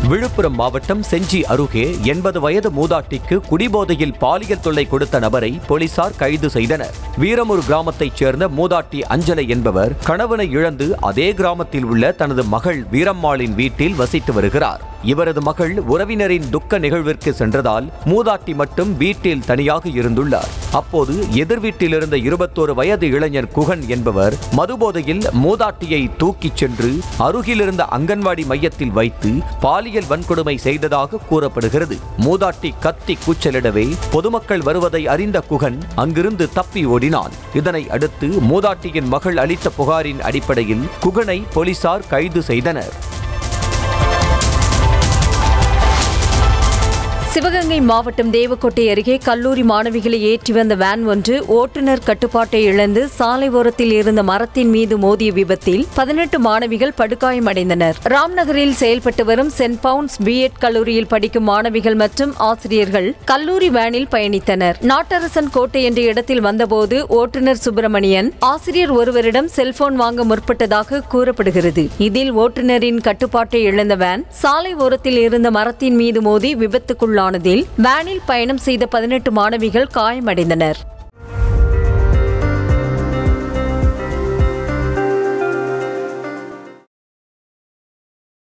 விழுப்புரம் மாவட்டம் செஞ்சி அருகே எண்பது வயது மூதாட்டிக்கு குடிபோதையில் பாலியல் தொல்லை கொடுத்த நபரை போலீசார் கைது செய்தனர் வீரமூர் கிராமத்தைச் சேர்ந்த மூதாட்டி அஞ்சலை என்பவர் கணவனை இழந்து அதே கிராமத்தில் உள்ள தனது மகள் வீரம்மாளின் வீட்டில் வசித்து வருகிறார் இவரது மகள் உறவினரின் துக்க நிகழ்விற்கு சென்றதால் மூதாட்டி மட்டும் வீட்டில் தனியாக இருந்துள்ளார் அப்போது எதிர் வீட்டில் இருந்த இருபத்தோரு வயது இளைஞர் குகன் என்பவர் மதுபோதையில் மூதாட்டியை தூக்கிச் சென்று அருகிலிருந்த அங்கன்வாடி மையத்தில் வைத்து பாலியல் வன்கொடுமை செய்ததாக கூறப்படுகிறது மூதாட்டி கத்தி கூச்சலிடவே பொதுமக்கள் வருவதை அறிந்த குகன் அங்கிருந்து தப்பி ஓடினான் இதனை அடுத்து மூதாட்டியின் மகள் அளித்த புகாரின் அடிப்படையில் குகனை போலீசார் கைது செய்தனர் சிவகங்கை மாவட்டம் தேவக்கோட்டை அருகே கல்லூரி மாணவிகளை ஏற்றி வந்த வேன் ஒன்று ஓட்டுநர் கட்டுப்பாட்டை இழந்து சாலை ஓரத்தில் இருந்த மரத்தின் மீது மோதிய விபத்தில் பதினெட்டு மாணவிகள் படுகாயமடைந்தனர் ராம்நகரில் செயல்பட்டு வரும் சென்ட் பவுன்ஸ் பிஎட் கல்லூரியில் படிக்கும் மாணவிகள் மற்றும் ஆசிரியர்கள் கல்லூரி வேனில் பயணித்தனர் நாட்டரசன் கோட்டை என்ற இடத்தில் வந்தபோது ஓட்டுநர் சுப்பிரமணியன் ஆசிரியர் ஒருவரிடம் செல்போன் வாங்க முற்பட்டதாக கூறப்படுகிறது இதில் ஓட்டுநரின் கட்டுப்பாட்டை இழந்த வேன் சாலை ஓரத்தில் இருந்த மரத்தின் மீது மோதி விபத்துக்குள்ளானதில் வேனில் பயணம் செய்த பதினெட்டு மாணவிகள் காயமடைந்தனர்